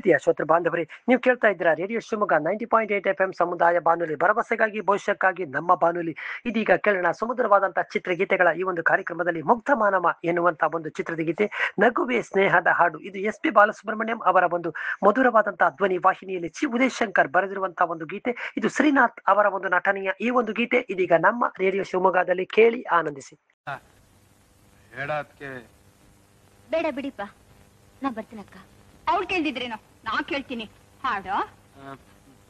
ಪ್ರೀತಿಯ ಶ್ರೋತೃ ಬಾಂಧವರೇ ನೀವು ಕೇಳ್ತಾ ಇದ್ದೀರಾ radio Shivamogga ninety point eight F M ಸಮುದಾಯ ಬಾನುಲಿ ಭರವಸೆಗಾಗಿ ಭವಿಷ್ಯಕ್ಕಾಗಿ ನಮ್ಮ ಬಾನುಲಿ ಇದೀಗ ಕೇಳೋಣ ಸುಮಧುರವಾದಂತಹ ಚಿತ್ರಗೀತೆಗಳ ಈ ಒಂದು ಕಾರ್ಯಕ್ರಮದಲ್ಲಿ ಮುಗ್ಧ ಮಾನವ ಎನ್ನುವಂತಹ ಒಂದು ಚಿತ್ರದ ಗೀತೆ ನಗುವೆ ಸ್ನೇಹದ ಹಾಡು ಇದು ಎಸ್ ಪಿ ಬಾಲಸುಬ್ರಹ್ಮಣ್ಯಂ ಅವರ ಒಂದು ಮಧುರವಾದಂತಹ ಧ್ವನಿ ವಾಹಿನಿಯಲ್ಲಿ ಚಿ ಉದಯ್ ಶಂಕರ್ ಬರೆದಿರುವಂತಹ ಒಂದು ಗೀತೆ ಇದು ಶ್ರೀನಾಥ್ ಅವರ ಒಂದು ನಟನೆಯ ಈ ಒಂದು ಗೀತೆ ಇದೀಗ ನಮ್ಮ ರೇಡಿಯೋ ಶಿವಮೊಗ್ಗದಲ್ಲಿ ಕೇಳಿ ಆನಂದಿಸಿ ಹೇಳೋದ್ಕೆ ಬೇಡ ಬಿಡಿಪ್ಪ ನಾ ಬರ್ತೀನಕ್ಕ ಅವ್ಳು ಕೇಳ್ದಿದ್ರೇನೋ ನಾ ಕೇಳ್ತೀನಿ ಹಾಡು